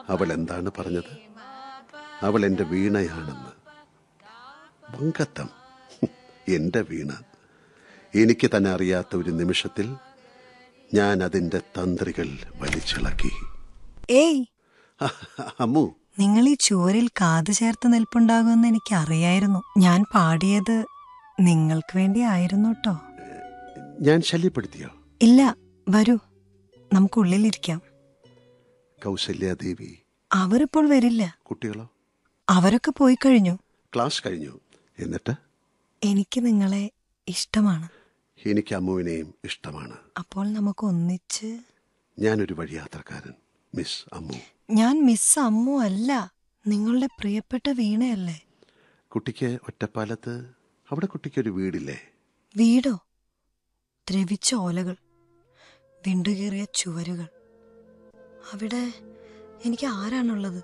അവൾ എന്താണ് പറഞ്ഞത് അവൾ എൻ്റെ വീണയാണെന്ന് വങ്കത്തം എൻ്റെ വീണ എനിക്ക് തന്നെ അറിയാത്ത ഒരു നിമിഷത്തിൽ ഞാൻ അതിൻ്റെ തന്ത്രികൾ വലിച്ചിളക്കി ഏയ് അമ്മു നിങ്ങൾ ഈ ചുവരിൽ കാത് ചേർത്ത് നിൽപ്പുണ്ടാകുമെന്ന് എനിക്ക് അറിയായിരുന്നു ഞാൻ പാടിയത് നിങ്ങൾക്ക് വേണ്ടി ആയിരുന്നു കേട്ടോ ഞാൻ ശല്യപ്പെടുത്തിയോ ഇല്ല വരൂ നമുക്കുള്ളിലിരിക്കാം കൗസല്യാദേവി അവരിപ്പോൾ വരില്ല കുട്ടികളോ അവരൊക്കെ പോയി കഴിഞ്ഞു ക്ലാസ് കഴിഞ്ഞു എന്നിട്ട് എനിക്ക് നിങ്ങളെ ഇഷ്ടമാണ് എനിക്ക് അമ്മുവിനെയും ഇഷ്ടമാണ് അപ്പോൾ നമുക്ക് ഒന്നിച്ച് ഞാനൊരു വഴിയാത്രക്കാരൻ മിസ് അമ്മു ഞാൻ മിസ് അമ്മു അല്ല നിങ്ങളുടെ പ്രിയപ്പെട്ട വീണയല്ലേ കുട്ടിക്ക് ഒറ്റപ്പാലത്ത് അവിടെ കുട്ടിക്കൊരു വീടില്ലേ വീടോ ദ്രവിച്ച ഓലകൾ വിണ്ടുകീറിയ ചുവരുകൾ അവിടെ എനിക്ക് ആരാണുള്ളത്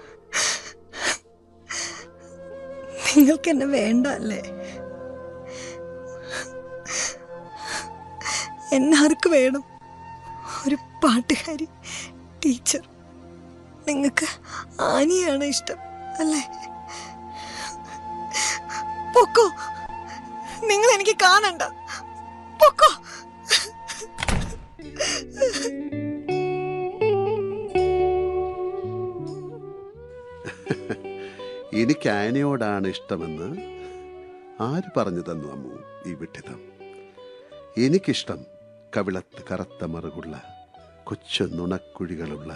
നിങ്ങൾക്ക് എന്നെ വേണ്ട അല്ലേ എന്നെ ആർക്ക് വേണം ഒരു പാട്ടുകാരി ടീച്ചർ നിങ്ങൾക്ക് ആനിയാണ് ഇഷ്ടം അല്ലേ പൊക്കോ നിങ്ങൾ എനിക്ക് കാണണ്ട പൊക്കോ എനിക്ക് ആനയോടാണ് ഇഷ്ടമെന്ന് ആര് പറഞ്ഞു തന്നു അമ്മു ഈ വിട്ടിതം എനിക്കിഷ്ടം കവിളത്ത് കറുത്ത മറുകുള്ള കൊച്ചു നുണക്കുഴികളുള്ള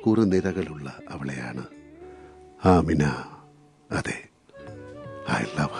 കുറുനിരകളുള്ള അവളെയാണ് ആമിന അതെ ഐ ലവ്